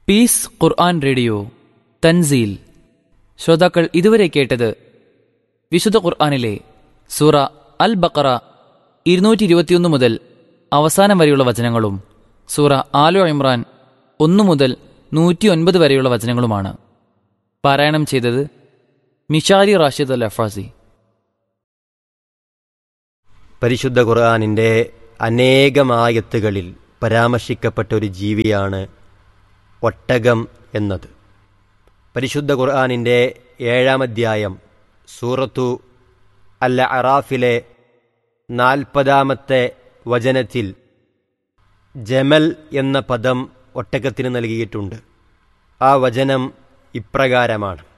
piece ഖുർആൻ radio തൻസീൽ ശ്രോതാക്കൾ ഇതുവരെ കേട്ടത് വിശുദ്ധ ഖുർആനിലെ സൂറ അൽ ബക്കറ ഇരുന്നൂറ്റി ഇരുപത്തിയൊന്ന് മുതൽ അവസാനം വരെയുള്ള വചനങ്ങളും സൂറ ആലു ഇമ്രാൻ ഒന്നു മുതൽ നൂറ്റി ഒൻപത് വരെയുള്ള വചനങ്ങളുമാണ് പാരായണം ചെയ്തത് മിഷാരി റാഷിദ് അൽ അഫാസി പരിശുദ്ധ ഖുർആാനിൻ്റെ അനേകമായത്തുകളിൽ പരാമർശിക്കപ്പെട്ട ഒരു ജീവിയാണ് ഒട്ടകം എന്നത് പരിശുദ്ധ ഖുർആാനിൻ്റെ ഏഴാം അധ്യായം സൂറത്തു അൽ അറാഫിലെ നാൽപ്പതാമത്തെ വചനത്തിൽ ജമൽ എന്ന പദം ഒട്ടകത്തിന് നൽകിയിട്ടുണ്ട് ആ വചനം ഇപ്രകാരമാണ്